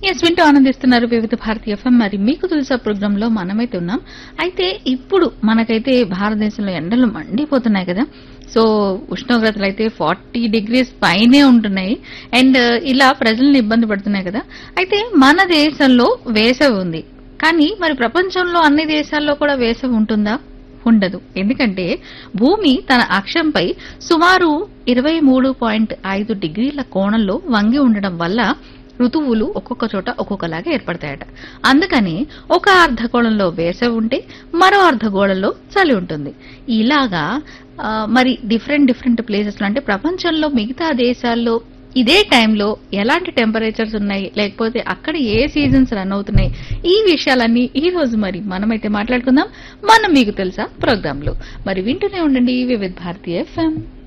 yes వింటూ ఆనందిస్తున్నారు వివిధ భారతీయ ఎఫ్ఎం మరి మీకు తెలుసా ప్రోగ్రామ్ లో మనమైతే ఉన్నాం అయితే ఇప్పుడు మనకైతే భారతదేశంలో ఎండలు మండిపోతున్నాయి కదా సో ఉష్ణోగ్రతలు అయితే ఫార్టీ డిగ్రీస్ పైనే ఉంటున్నాయి అండ్ ఇలా ప్రజల్ని ఇబ్బంది పడుతున్నాయి కదా అయితే మన దేశంలో వేసవి ఉంది కానీ మరి ప్రపంచంలో అన్ని దేశాల్లో కూడా వేసవి ఉంటుందా ఉండదు ఎందుకంటే భూమి తన అక్షంపై సుమారు ఇరవై మూడు పాయింట్ ఐదు డిగ్రీల కోణంలో వంగి ఉండడం వల్ల ఋతువులు ఒక్కొక్క చోట ఒక్కొక్కలాగా ఏర్పడతాయట అందుకని ఒక అర్ధగోళంలో వేసవి ఉంటే మరో అర్ధగోళంలో చలి ఉంటుంది ఇలాగా ఆ, మరి డిఫరెంట్ డిఫరెంట్ ప్లేసెస్ లో అంటే ప్రపంచంలో మిగతా దేశాల్లో ఇదే టైంలో ఎలాంటి టెంపరేచర్స్ ఉన్నాయి లేకపోతే అక్కడ ఏ సీజన్స్ రన్ అవుతున్నాయి ఈ విషయాలన్నీ ఈ రోజు మరి మనమైతే మాట్లాడుకుందాం మనం మీకు తెలుసా ప్రోగ్రామ్ లో మరి వింటూనే ఉండండి వివిధ భారతీయ ఎఫ్ఎం